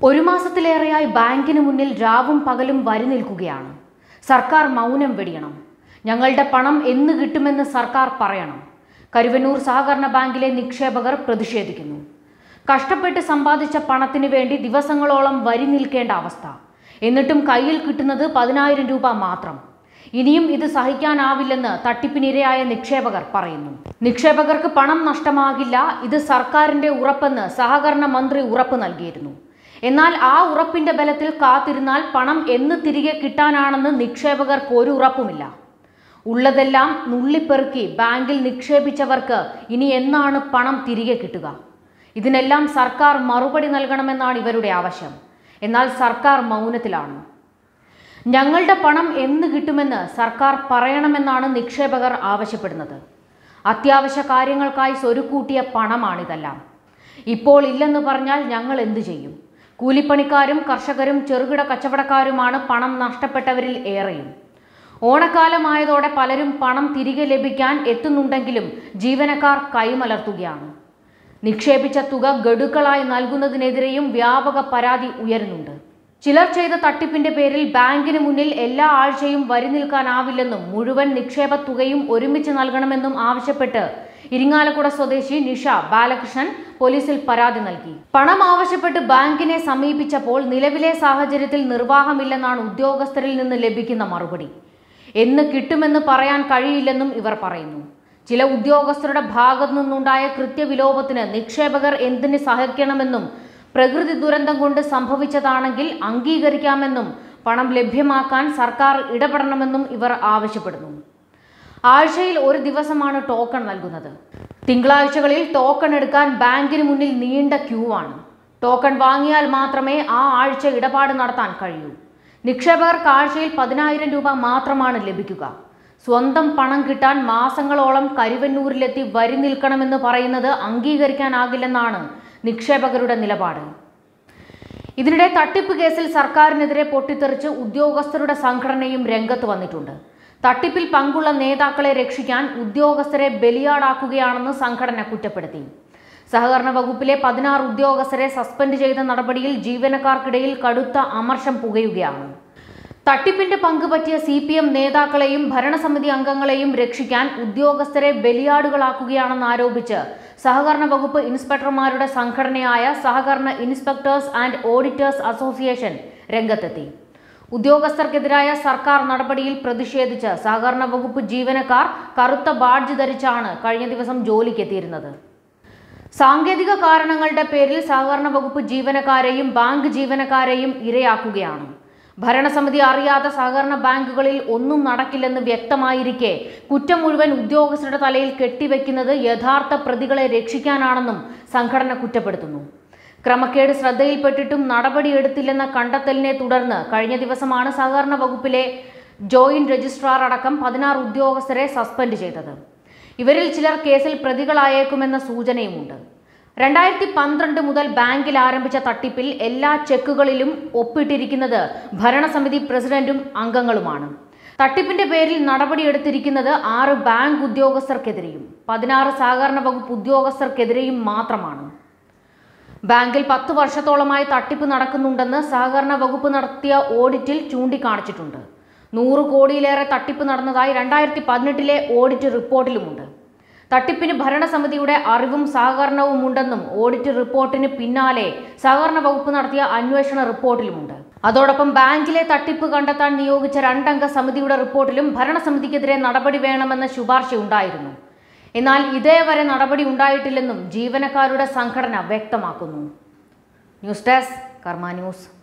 ഒരു മാസത്തിലേറെയായി ബാങ്കിന് മുന്നിൽ രാവും പകലും വരി നിൽക്കുകയാണ് സർക്കാർ മൗനം വെടിയണം ഞങ്ങളുടെ പണം എന്ന് കിട്ടുമെന്ന് സർക്കാർ പറയണം കരുവന്നൂർ സഹകരണ ബാങ്കിലെ നിക്ഷേപകർ പ്രതിഷേധിക്കുന്നു കഷ്ടപ്പെട്ട് സമ്പാദിച്ച പണത്തിന് വേണ്ടി ദിവസങ്ങളോളം വരി നിൽക്കേണ്ട അവസ്ഥ എന്നിട്ടും കയ്യിൽ കിട്ടുന്നത് പതിനായിരം രൂപ മാത്രം ഇനിയും ഇത് സഹിക്കാനാവില്ലെന്ന് തട്ടിപ്പിനിരയായ നിക്ഷേപകർ പറയുന്നു നിക്ഷേപകർക്ക് പണം നഷ്ടമാകില്ല ഇത് സർക്കാരിന്റെ ഉറപ്പെന്ന് സഹകരണ മന്ത്രി ഉറപ്പ് നൽകിയിരുന്നു എന്നാൽ ആ ഉറപ്പിന്റെ ബലത്തിൽ കാത്തിരുന്നാൽ പണം എന്ന് തിരികെ കിട്ടാനാണെന്ന് നിക്ഷേപകർക്ക് ഒരു ഉറപ്പുമില്ല ഉള്ളതെല്ലാം നുള്ളിപ്പെറുക്കി ബാങ്കിൽ നിക്ഷേപിച്ചവർക്ക് ഇനി എന്നാണ് പണം തിരികെ കിട്ടുക ഇതിനെല്ലാം സർക്കാർ മറുപടി നൽകണമെന്നാണ് ഇവരുടെ ആവശ്യം എന്നാൽ സർക്കാർ മൗനത്തിലാണ് ഞങ്ങളുടെ പണം എന്ന് കിട്ടുമെന്ന് സർക്കാർ പറയണമെന്നാണ് നിക്ഷേപകർ ആവശ്യപ്പെടുന്നത് അത്യാവശ്യ കാര്യങ്ങൾക്കായി സ്വരുക്കൂട്ടിയ പണമാണിതെല്ലാം ഇപ്പോൾ ഇല്ലെന്ന് പറഞ്ഞാൽ ഞങ്ങൾ എന്തു ചെയ്യും കൂലിപ്പണിക്കാരും കർഷകരും ചെറുകിട കച്ചവടക്കാരുമാണ് പണം നഷ്ടപ്പെട്ടവരിൽ ഏറെയും ഓണക്കാലമായതോടെ പലരും പണം തിരികെ ലഭിക്കാൻ എത്തുന്നുണ്ടെങ്കിലും ജീവനക്കാർ കൈമലർത്തുകയാണ് നിക്ഷേപിച്ച തുക ഗഡുക്കളായി നൽകുന്നതിനെതിരെയും വ്യാപക പരാതി ഉയരുന്നുണ്ട് ചിലർ ചെയ്ത തട്ടിപ്പിന്റെ പേരിൽ ബാങ്കിന് മുന്നിൽ എല്ലാ ആഴ്ചയും വരി നിൽക്കാനാവില്ലെന്നും മുഴുവൻ നിക്ഷേപ തുകയും ഒരുമിച്ച് നൽകണമെന്നും ആവശ്യപ്പെട്ട് ഇരിങ്ങാലക്കുട സ്വദേശി നിഷ ബാലകൃഷ്ണൻ പോലീസിൽ പരാതി നൽകി പണം ആവശ്യപ്പെട്ട് ബാങ്കിനെ സമീപിച്ചപ്പോൾ നിലവിലെ സാഹചര്യത്തിൽ നിർവാഹമില്ലെന്നാണ് ഉദ്യോഗസ്ഥരിൽ നിന്ന് ലഭിക്കുന്ന മറുപടി എന്ന് കിട്ടുമെന്ന് പറയാൻ കഴിയില്ലെന്നും ഇവർ പറയുന്നു ചില ഉദ്യോഗസ്ഥരുടെ ഭാഗത്തു നിന്നുണ്ടായ കൃത്യവിലോപത്തിന് നിക്ഷേപകർ എന്തിന് സഹിക്കണമെന്നും പ്രകൃതി ദുരന്തം കൊണ്ട് സംഭവിച്ചതാണെങ്കിൽ അംഗീകരിക്കാമെന്നും പണം ലഭ്യമാക്കാൻ സർക്കാർ ഇടപെടണമെന്നും ഇവർ ആവശ്യപ്പെടുന്നു ആഴ്ചയിൽ ഒരു ദിവസമാണ് ടോക്കൺ നൽകുന്നത് തിങ്കളാഴ്ചകളിൽ ടോക്കൺ എടുക്കാൻ ബാങ്കിന് മുന്നിൽ നീണ്ട ക്യൂ ആണ് ടോക്കൺ വാങ്ങിയാൽ മാത്രമേ ആ ആഴ്ച ഇടപാട് നടത്താൻ കഴിയൂ നിക്ഷേപകർക്ക് ആഴ്ചയിൽ പതിനായിരം രൂപ മാത്രമാണ് ലഭിക്കുക സ്വന്തം പണം കിട്ടാൻ മാസങ്ങളോളം കരുവന്നൂരിലെത്തി വരി നിൽക്കണമെന്ന് പറയുന്നത് അംഗീകരിക്കാനാകില്ലെന്നാണ് നിക്ഷേപകരുടെ നിലപാട് ഇതിനിടെ തട്ടിപ്പ് കേസിൽ സർക്കാരിനെതിരെ പൊട്ടിത്തെറിച്ച് ഉദ്യോഗസ്ഥരുടെ സംഘടനയും രംഗത്ത് വന്നിട്ടുണ്ട് തട്ടിപ്പിൽ പങ്കുള്ള നേതാക്കളെ രക്ഷിക്കാൻ ഉദ്യോഗസ്ഥരെ ബലിയാടാക്കുകയാണെന്ന് സംഘടന കുറ്റപ്പെടുത്തി സഹകരണ വകുപ്പിലെ പതിനാറ് ഉദ്യോഗസ്ഥരെ സസ്പെൻഡ് ചെയ്ത നടപടിയിൽ ജീവനക്കാർക്കിടയിൽ കടുത്ത അമർഷം പുകയുകയാണ് തട്ടിപ്പിന്റെ പങ്ക് പറ്റിയ സി പി എം നേതാക്കളെയും ഭരണസമിതി അംഗങ്ങളെയും രക്ഷിക്കാൻ ഉദ്യോഗസ്ഥരെ ബലിയാടുകളാക്കുകയാണെന്ന് ആരോപിച്ച് സഹകരണ വകുപ്പ് ഇൻസ്പെക്ടർമാരുടെ സംഘടനയായ സഹകരണ ഇൻസ്പെക്ടേഴ്സ് ആൻഡ് ഓഡിറ്റേഴ്സ് അസോസിയേഷൻ രംഗത്തെത്തി ഉദ്യോഗസ്ഥർക്കെതിരായ സർക്കാർ നടപടിയിൽ പ്രതിഷേധിച്ച് സഹകരണ വകുപ്പ് ജീവനക്കാർ കറുത്ത ബാഡ്ജ് ധരിച്ചാണ് കഴിഞ്ഞ ദിവസം ജോലിക്കെത്തിയിരുന്നത് സാങ്കേതിക കാരണങ്ങളുടെ പേരിൽ സഹകരണ വകുപ്പ് ജീവനക്കാരെയും ബാങ്ക് ജീവനക്കാരെയും ഇരയാക്കുകയാണ് ഭരണസമിതി അറിയാത്ത സഹകരണ ബാങ്കുകളിൽ ഒന്നും നടക്കില്ലെന്ന് വ്യക്തമായിരിക്കെ കുറ്റം മുഴുവൻ ഉദ്യോഗസ്ഥരുടെ തലയിൽ കെട്ടിവെക്കുന്നത് യഥാർത്ഥ പ്രതികളെ രക്ഷിക്കാനാണെന്നും സംഘടന കുറ്റപ്പെടുത്തുന്നു ക്രമക്കേട് ശ്രദ്ധയിൽപ്പെട്ടിട്ടും നടപടിയെടുത്തില്ലെന്ന കണ്ടെത്തലിനെ തുടർന്ന് കഴിഞ്ഞ ദിവസമാണ് സഹകരണ വകുപ്പിലെ ജോയിന്റ് രജിസ്ട്രാർ അടക്കം പതിനാറ് ഉദ്യോഗസ്ഥരെ സസ്പെൻഡ് ചെയ്തത് ഇവരിൽ ചിലർ കേസിൽ പ്രതികളായേക്കുമെന്ന സൂചനയുമുണ്ട് രണ്ടായിരത്തി പന്ത്രണ്ട് മുതൽ ബാങ്കിൽ ആരംഭിച്ച തട്ടിപ്പിൽ എല്ലാ ചെക്കുകളിലും ഒപ്പിട്ടിരിക്കുന്നത് ഭരണസമിതി പ്രസിഡന്റും അംഗങ്ങളുമാണ് തട്ടിപ്പിന്റെ പേരിൽ നടപടിയെടുത്തിരിക്കുന്നത് ആറ് ബാങ്ക് ഉദ്യോഗസ്ഥർക്കെതിരെയും പതിനാറ് സഹകരണ വകുപ്പ് ഉദ്യോഗസ്ഥർക്കെതിരെയും മാത്രമാണ് ബാങ്കിൽ പത്ത് വർഷത്തോളമായി തട്ടിപ്പ് നടക്കുന്നുണ്ടെന്ന് സഹകരണ വകുപ്പ് നടത്തിയ ഓഡിറ്റിൽ ചൂണ്ടിക്കാണിച്ചിട്ടുണ്ട് നൂറ് കോടിയിലേറെ തട്ടിപ്പ് നടന്നതായി രണ്ടായിരത്തി പതിനെട്ടിലെ ഓഡിറ്റ് റിപ്പോർട്ടിലുമുണ്ട് തട്ടിപ്പിന് ഭരണസമിതിയുടെ അറിവും സഹകരണവും ഉണ്ടെന്നും ഓഡിറ്റ് റിപ്പോർട്ടിന് പിന്നാലെ സഹകരണ വകുപ്പ് നടത്തിയ അന്വേഷണ റിപ്പോർട്ടിലുമുണ്ട് അതോടൊപ്പം ബാങ്കിലെ തട്ടിപ്പ് കണ്ടെത്താൻ നിയോഗിച്ച രണ്ടംഗ സമിതിയുടെ റിപ്പോർട്ടിലും ഭരണസമിതിക്കെതിരെ നടപടി വേണമെന്ന ശുപാർശയുണ്ടായിരുന്നു എന്നാൽ ഇതേവരെ നടപടി ഉണ്ടായിട്ടില്ലെന്നും ജീവനക്കാരുടെ സംഘടന വ്യക്തമാക്കുന്നു ന്യൂസ് ഡെസ്ക് കർമ്മ ന്യൂസ്